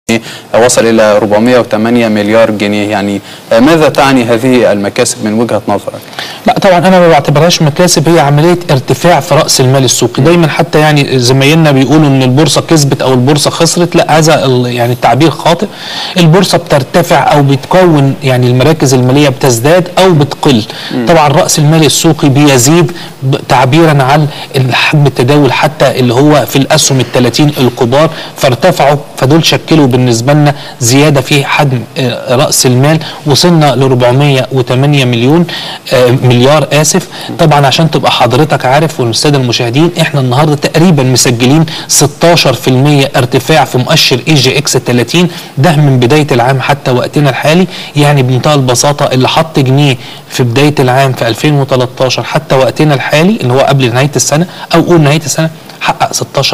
وصل إلى 408 مليار جنيه يعني ماذا تعني هذه المكاسب من وجهة نظرك؟ لا طبعا انا ما بعتبرهاش مكاسب هي عمليه ارتفاع في راس المال السوقي دايما حتى يعني زمايلنا بيقولوا ان البورصه كسبت او البورصه خسرت لا هذا ال- يعني التعبير خاطئ البورصه بترتفع او بتكون يعني المراكز الماليه بتزداد او بتقل طبعا راس المال السوقي بيزيد ب- تعبيرا عن حجم التداول حتى اللي هو في الاسهم ال 30 الكبار فارتفعوا فدول شكلوا بالنسبه لنا زياده في حجم آه، راس المال وصلنا ل 408 مليون آه، مليار اسف طبعا عشان تبقى حضرتك عارف والساده المشاهدين احنا النهارده تقريبا مسجلين 16% ارتفاع في مؤشر اي جي اكس 30 ده من بدايه العام حتى وقتنا الحالي يعني بمنتهى البساطه اللي حط جنيه في بدايه العام في 2013 حتى وقتنا الحالي اللي هو قبل نهايه السنه او قول نهايه السنه حقق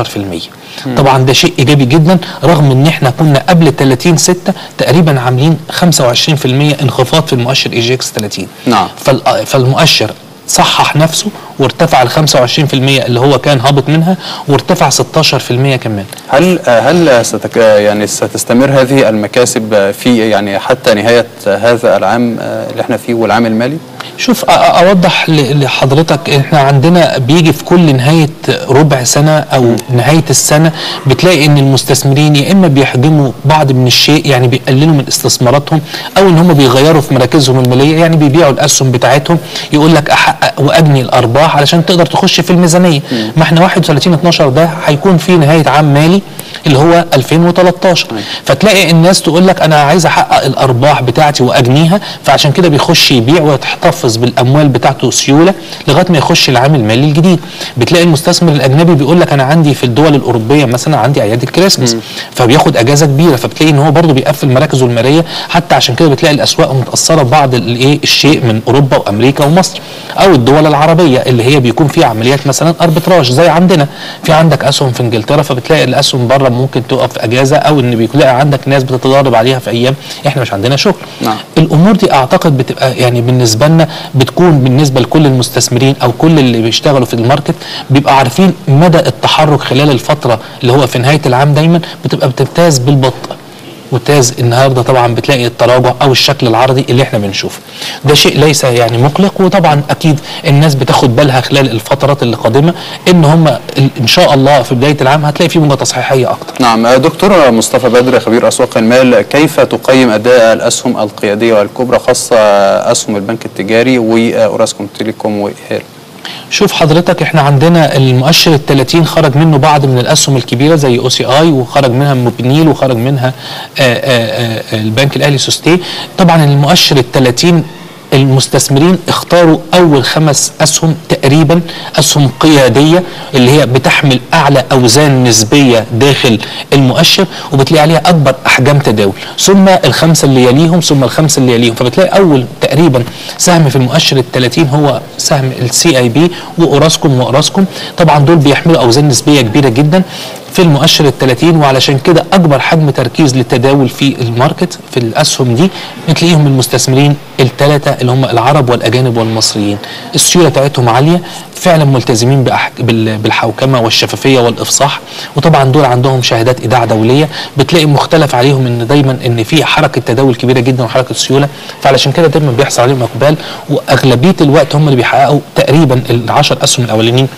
16% طبعا ده شيء ايجابي جدا رغم ان احنا كنا قبل 30 6 تقريبا عاملين 25% انخفاض في المؤشر اي جي اكس 30 نعم. فال- فالمؤشر صحح نفسه وارتفع ل 25% اللي هو كان هابط منها وارتفع 16% كمان هل هل ستك يعني ستستمر هذه المكاسب في يعني حتى نهاية هذا العام اللي احنا فيه والعام المالي؟ شوف أ- أ- اوضح ل- لحضرتك احنا عندنا بيجي في كل نهايه ربع سنه او نهايه السنه بتلاقي ان المستثمرين يا اما بيحجموا بعض من الشيء يعني بيقللوا من استثماراتهم او ان هم بيغيروا في مراكزهم الماليه يعني بيبيعوا الاسهم بتاعتهم يقول لك احقق واجني الارباح علشان تقدر تخش في الميزانيه ما احنا 31 12 ده هيكون في نهايه عام مالي اللي هو 2013 فتلاقي الناس تقول لك انا عايز احقق الارباح بتاعتي واجنيها فعشان كده بيخش يبيع ويحتفظ بالاموال بتاعته سيوله لغايه ما يخش العام المالي الجديد بتلاقي المستثمر الاجنبي بيقول لك انا عندي في الدول الاوروبيه مثلا عندي اعياد الكريسماس فبياخد اجازه كبيره فبتلاقي ان هو برضه بيقفل مراكزه الماليه حتى عشان كده بتلاقي الاسواق متاثره ببعض الايه الشيء من اوروبا وامريكا ومصر او الدول العربيه اللي هي بيكون فيها عمليات مثلا اربتراج زي عندنا في عندك اسهم في انجلترا فبتلاقي الاسهم بره ممكن تقف اجازه او ان بيلاقي عندك ناس بتتدرب عليها في ايام احنا مش عندنا شغل نعم. الامور دي اعتقد بتبقى يعني بالنسبه لنا بتكون بالنسبه لكل المستثمرين او كل اللي بيشتغلوا في الماركت بيبقى عارفين مدى التحرك خلال الفتره اللي هو في نهايه العام دايما بتبقى بتمتاز بالبطء وتاز النهارده طبعا بتلاقي التراجع او الشكل العرضي اللي احنا بنشوفه ده شيء ليس يعني مقلق وطبعا اكيد الناس بتاخد بالها خلال الفترات اللي قادمه ان هم ان شاء الله في بدايه العام هتلاقي في موجه تصحيحيه اكتر نعم دكتور مصطفى بدر خبير أسواق المال كيف تقيم أداء الأسهم القيادية والكبرى خاصة أسهم البنك التجاري وأوراسكوم تيليكوم وإيهال شوف حضرتك احنا عندنا المؤشر ال 30 خرج منه بعض من الاسهم الكبيره زي او سي اي وخرج منها موبينيل وخرج منها آآ آآ البنك الاهلي سوستي طبعا المؤشر ال 30 المستثمرين اختاروا اول خمس اسهم تقريبا اسهم قياديه اللي هي بتحمل اعلى اوزان نسبيه داخل المؤشر وبتلاقي عليها اكبر احجام تداول ثم الخمسه اللي يليهم ثم الخمسه اللي يليهم فبتلاقي اول تقريبا سهم في المؤشر ال 30 هو سهم السي اي بي واوراسكوم واوراسكوم طبعا دول بيحملوا اوزان نسبيه كبيره جدا في المؤشر ال 30 وعلشان كده اكبر حجم تركيز للتداول في الماركت في الاسهم دي بتلاقيهم المستثمرين الثلاثه اللي هم العرب والاجانب والمصريين السيوله بتاعتهم عاليه فعلا ملتزمين بأحك... بال... بالحوكمه والشفافيه والافصاح وطبعا دول عندهم شهادات ايداع دوليه بتلاقي مختلف عليهم ان دايما ان في حركه تداول كبيره جدا وحركه سيوله فعلشان كده دايما بيحصل عليهم اقبال واغلبيه الوقت هم اللي بيحققوا تقريبا العشر اسهم الاولانيين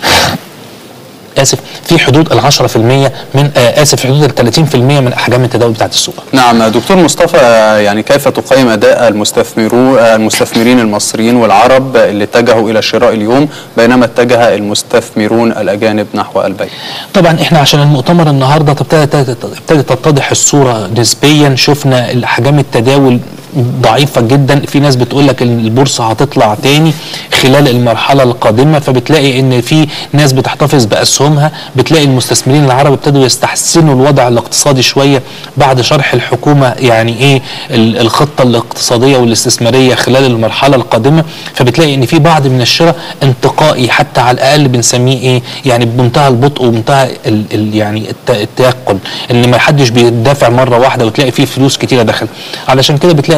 اسف في حدود ال 10% من آه اسف في حدود ال 30% من احجام التداول بتاعت السوق. نعم دكتور مصطفى يعني كيف تقيم اداء المستثمرون المستثمرين المصريين والعرب اللي اتجهوا الى الشراء اليوم بينما اتجه المستثمرون الاجانب نحو البيع؟ طبعا احنا عشان المؤتمر النهارده ابتدت ابتدت تتضح الصوره نسبيا شفنا احجام التداول ضعيفة جدا في ناس بتقول لك ان البورصة هتطلع تاني خلال المرحلة القادمة فبتلاقي ان في ناس بتحتفظ بأسهمها بتلاقي المستثمرين العرب ابتدوا يستحسنوا الوضع الاقتصادي شوية بعد شرح الحكومة يعني ايه الخطة الاقتصادية والاستثمارية خلال المرحلة القادمة فبتلاقي ان في بعض من الشراء انتقائي حتى على الاقل بنسميه ايه يعني بمنتهى البطء ومنتهى ال ال يعني التيقن ان ما حدش بيدافع مرة واحدة وتلاقي فيه فلوس كتيرة دخل علشان كده بتلاقي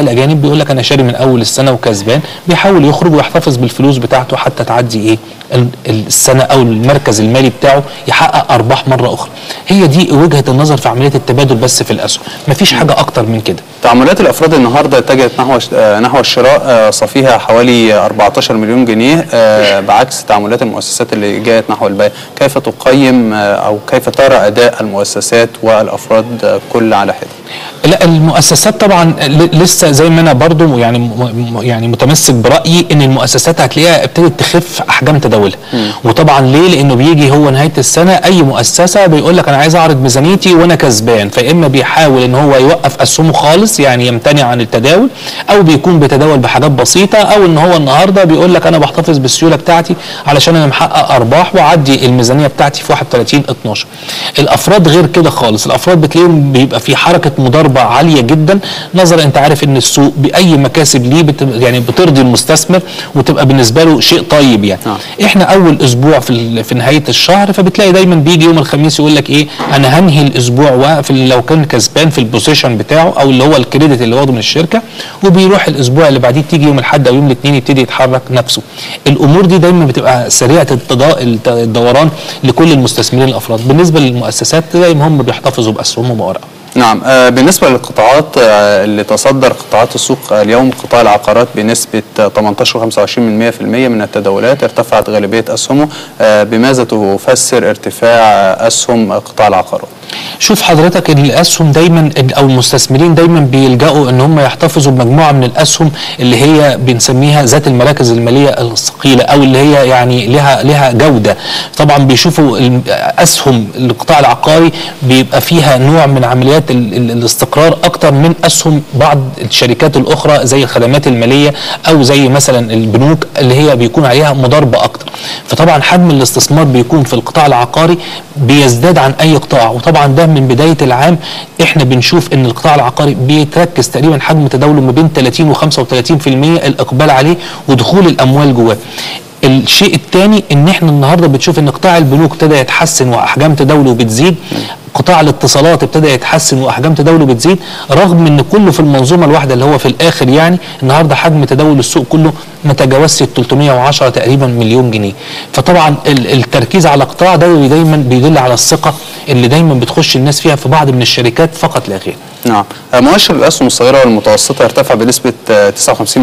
العملاء الاجانب بيقول لك انا شاري من اول السنه وكسبان بيحاول يخرج ويحتفظ بالفلوس بتاعته حتى تعدي ايه ال- السنه او المركز المالي بتاعه يحقق ارباح مره اخرى هي دي وجهه النظر في عمليه التبادل بس في الاسهم مفيش حاجه اكتر من كده تعاملات الافراد النهارده اتجهت نحو آه، نحو الشراء آه، صافيها حوالي 14 مليون جنيه آه، بعكس تعاملات المؤسسات اللي جاءت نحو البيع كيف تقيم آه، او كيف ترى اداء المؤسسات والافراد آه، كل على حده لا المؤسسات طبعا ل- لسه زي ما انا برضو يعني م- م- يعني متمسك برايي ان المؤسسات هتلاقيها ابتدت تخف احجام تداولها وطبعا ليه لانه بيجي هو نهايه السنه اي مؤسسه بيقول لك انا عايز اعرض ميزانيتي وانا كسبان فاما بيحاول ان هو يوقف اسهمه خالص يعني يمتنع عن التداول او بيكون بيتداول بحاجات بسيطه او ان هو النهارده بيقول لك انا بحتفظ بالسيوله بتاعتي علشان انا محقق ارباح واعدي الميزانيه بتاعتي في 31 12 الافراد غير كده خالص الافراد بتلاقيهم بيبقى في حركه مضاربه عاليه جدا نظرا انت عارف ان السوق باي مكاسب ليه بت يعني بترضي المستثمر وتبقى بالنسبه له شيء طيب يعني آه. احنا اول اسبوع في ال- في نهايه الشهر فبتلاقي دايما بيجي يوم الخميس يقول لك ايه انا هنهي الاسبوع واقف لو كان كسبان في البوزيشن بتاعه او اللي هو الكريدت اللي واخده من الشركه وبيروح الاسبوع اللي بعديه تيجي يوم الاحد او يوم الاثنين يبتدي يتحرك نفسه الامور دي دايما بتبقى سريعه التضا- الت- الدوران لكل المستثمرين الافراد بالنسبه للمؤسسات زي ما هم بيحتفظوا باسهمهم وورقهم نعم آه، بالنسبة للقطاعات آه، اللي تصدر قطاعات السوق آه، اليوم قطاع العقارات بنسبة آه، 18.25% من التداولات ارتفعت غالبية أسهمه آه، بماذا تفسر ارتفاع آه، أسهم آه، قطاع العقارات؟ شوف حضرتك ان الاسهم دايما او المستثمرين دايما بيلجأوا ان هم يحتفظوا بمجموعه من الاسهم اللي هي بنسميها ذات المراكز الماليه الثقيله او اللي هي يعني لها لها جوده طبعا بيشوفوا ال- اسهم القطاع العقاري بيبقى فيها نوع من عمليات ال- ال- الاستقرار اكتر من اسهم بعض الشركات الاخرى زي الخدمات الماليه او زي مثلا البنوك اللي هي بيكون عليها مضاربه اكتر فطبعا حجم الاستثمار بيكون في القطاع العقاري بيزداد عن اي قطاع وطبعا ده من بدايه العام احنا بنشوف ان القطاع العقاري بيتركز تقريبا حجم تداوله ما بين 30 و35% الاقبال عليه ودخول الاموال جواه الشيء الثاني ان احنا النهارده بتشوف ان قطاع البنوك ابتدى يتحسن واحجام تداوله بتزيد قطاع الاتصالات ابتدى يتحسن واحجام تداوله بتزيد رغم ان كله في المنظومه الواحده اللي هو في الاخر يعني النهارده حجم تداول السوق كله ما تجاوزش ال 310 تقريبا مليون جنيه فطبعا ال- التركيز على قطاع ده دايما بيدل على الثقه اللي دايما بتخش الناس فيها في بعض من الشركات فقط لا غير نعم آه، مؤشر الأسهم الصغيرة والمتوسطة ارتفع بنسبة آه،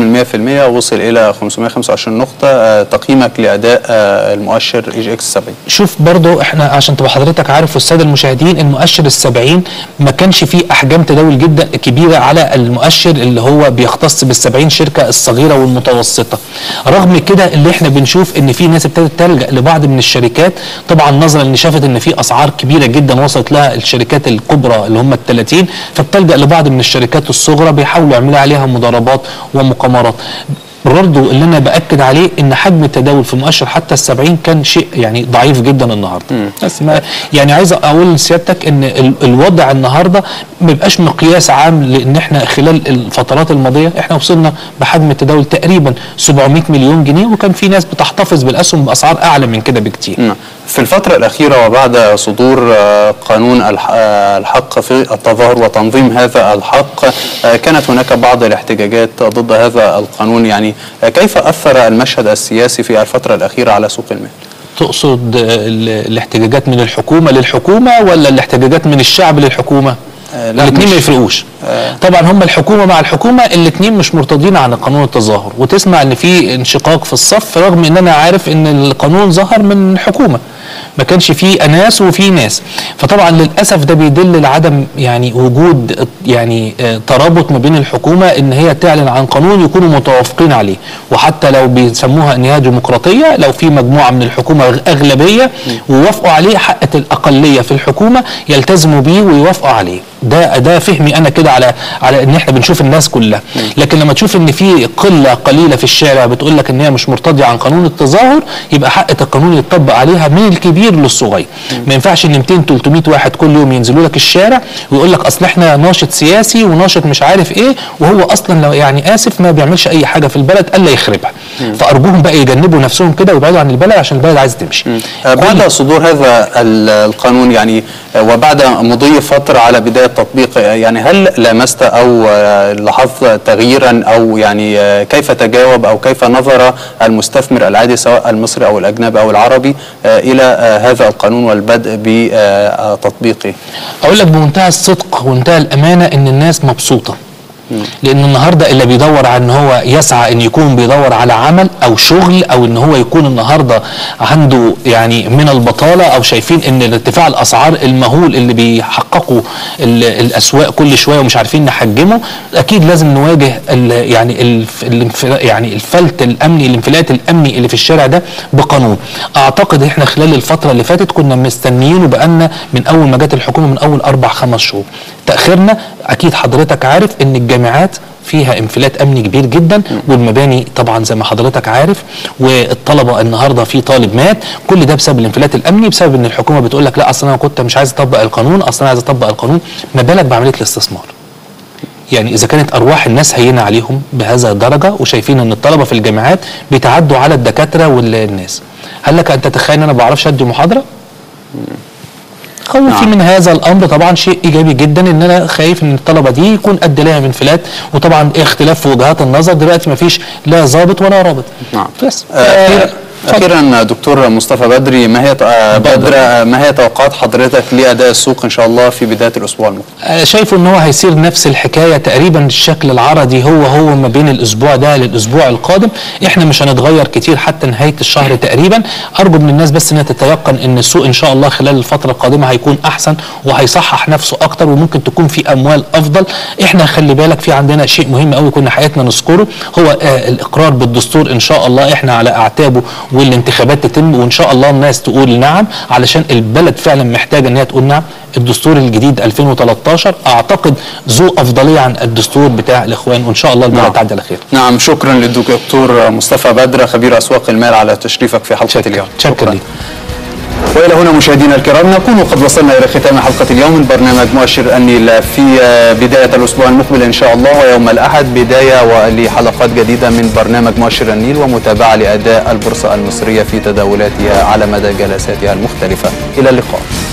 59% ووصل إلى 525 نقطة آه، تقييمك لأداء آه، المؤشر اي جي اكس 70 شوف برضو احنا عشان تبقى حضرتك عارف والساده المشاهدين المؤشر السبعين ما كانش فيه احجام تداول جدا كبيره على المؤشر اللي هو بيختص بالسبعين شركه الصغيره والمتوسطه رغم كده اللي احنا بنشوف ان في ناس ابتدت تلجا لبعض من الشركات طبعا نظرا ان شافت ان في اسعار كبيره جدا وصلت لها الشركات الكبرى اللي هم ال 30 فبتلجا لبعض من الشركات الصغرى بيحاولوا يعملوا عليها مضاربات ومقامرات برضه اللي انا باكد عليه ان حجم التداول في مؤشر حتى السبعين كان شيء يعني ضعيف جدا النهارده بس ما يعني عايز اقول لسيادتك ان ال- الوضع النهارده ما بيبقاش مقياس عام لان احنا خلال الفترات الماضيه احنا وصلنا بحجم التداول تقريبا 700 مليون جنيه وكان في ناس بتحتفظ بالاسهم باسعار اعلى من كده بكتير نعم. في الفترة الأخيرة وبعد صدور آه، قانون الح- آه، الحق في التظاهر وتنظيم هذا الحق آه، كانت هناك بعض الاحتجاجات ضد هذا القانون يعني آه، كيف أثر المشهد السياسي في الفترة الأخيرة على سوق المال؟ تقصد آه، ال- الاحتجاجات من الحكومه للحكومه ولا الاحتجاجات من الشعب للحكومه؟ آه، لا، الاثنين مش- ما يفرقوش طبعا هم الحكومه مع الحكومه الاثنين مش مرتضين عن قانون التظاهر وتسمع ان في انشقاق في الصف رغم ان انا عارف ان القانون ظهر من الحكومه ما كانش فيه اناس وفي ناس فطبعا للاسف ده بيدل لعدم يعني وجود يعني آه، ترابط ما بين الحكومه ان هي تعلن عن قانون يكونوا متوافقين عليه وحتى لو بيسموها ان هي ديمقراطيه لو في مجموعه من الحكومه اغلبيه ووافقوا عليه حقت الاقليه في الحكومه يلتزموا بيه ويوافقوا عليه ده ده فهمي انا كده على على ان احنا بنشوف الناس كلها لكن لما تشوف ان في قله قليله في الشارع بتقول لك ان هي مش مرتضيه عن قانون التظاهر يبقى حق القانون يتطبق عليها من الكبير للصغير ما ينفعش ان 200 300 واحد كل يوم ينزلوا لك الشارع ويقول لك اصل احنا ناشط سياسي وناشط مش عارف ايه وهو اصلا لو يعني اسف ما بيعملش اي حاجه في البلد الا يخربها فارجوهم بقى يجنبوا نفسهم كده ويبعدوا عن البلد عشان البلد عايزه تمشي آه، كل- بعد صدور هذا ال- القانون يعني آه، وبعد مضي فترة على بداية تطبيقه آه، يعني هل لامست أو آه، لاحظت تغييرا أو يعني آه، كيف تجاوب أو كيف نظر المستثمر العادي سواء المصري أو الأجنبي أو العربي آه، إلى آه، هذا القانون والبدء بتطبيقه اقول لك بمنتهى الصدق ومنتهى الامانه ان الناس مبسوطه لان النهارده اللي بيدور على ان هو يسعى ان يكون بيدور على عمل او شغل او ان هو يكون النهارده عنده يعني من البطاله او شايفين ان ارتفاع الاسعار المهول اللي بيحققه ال- الاسواق كل شويه ومش عارفين نحجمه اكيد لازم نواجه ال يعني الف الانف- يعني الفلت الامني الانفلات الامني اللي في الشارع ده بقانون اعتقد احنا خلال الفتره اللي فاتت كنا مستنيين وبقالنا من اول ما جت الحكومه من اول اربع خمس شهور تاخيرنا اكيد حضرتك عارف ان الجامعات فيها انفلات امني كبير جدا والمباني طبعا زي ما حضرتك عارف والطلبه النهارده في طالب مات كل ده بسبب الانفلات الامني بسبب ان الحكومه بتقول لك لا اصلا انا كنت مش عايز اطبق القانون اصلا انا عايز اطبق القانون ما بالك بعمليه الاستثمار يعني اذا كانت ارواح الناس هينه عليهم بهذا الدرجه وشايفين ان الطلبه في الجامعات بيتعدوا على الدكاتره والناس هل لك ان تتخيل ان انا ما بعرفش ادي محاضره خوفي نعم. من هذا الامر طبعا شيء ايجابي جدا ان انا خايف ان الطلبه دي يكون قد لها من انفلات وطبعا اختلاف في وجهات النظر دلوقتي ما فيش لا ظابط ولا رابط نعم بس آه، أخيراً، اتفضل. اخيرا دكتور مصطفى بدري ما هي آه، بدر آه، ما هي توقعات حضرتك لاداء السوق ان شاء الله في بدايه الاسبوع المقبل آه، شايفه ان هو هيصير نفس الحكايه تقريبا الشكل العرضي هو هو ما بين الاسبوع ده للاسبوع القادم احنا مش هنتغير كتير حتى نهايه الشهر تقريبا ارجو من الناس بس انها تتيقن ان السوق ان شاء الله خلال الفتره القادمه هيكون احسن وهيصحح نفسه اكتر وممكن تكون في اموال افضل احنا خلي بالك في عندنا شيء مهم قوي كنا حياتنا نذكره هو آه الاقرار بالدستور ان شاء الله احنا على اعتابه والانتخابات تتم وان شاء الله الناس تقول نعم علشان البلد فعلا محتاجه ان هي تقول نعم الدستور الجديد 2013 اعتقد ذو افضليه عن الدستور بتاع الاخوان وان شاء الله البلد نعم. تعدي على خير نعم شكرا للدكتور مصطفى بدر خبير اسواق المال على تشريفك في حلقه اليوم شكرا ليك والى هنا مشاهدينا الكرام نكون قد وصلنا الى ختام حلقه اليوم من برنامج مؤشر النيل في بدايه الاسبوع المقبل ان شاء الله ويوم الاحد بدايه لحلقات جديده من برنامج مؤشر النيل ومتابعه لاداء البورصه المصريه في تداولاتها على مدى جلساتها المختلفه الى اللقاء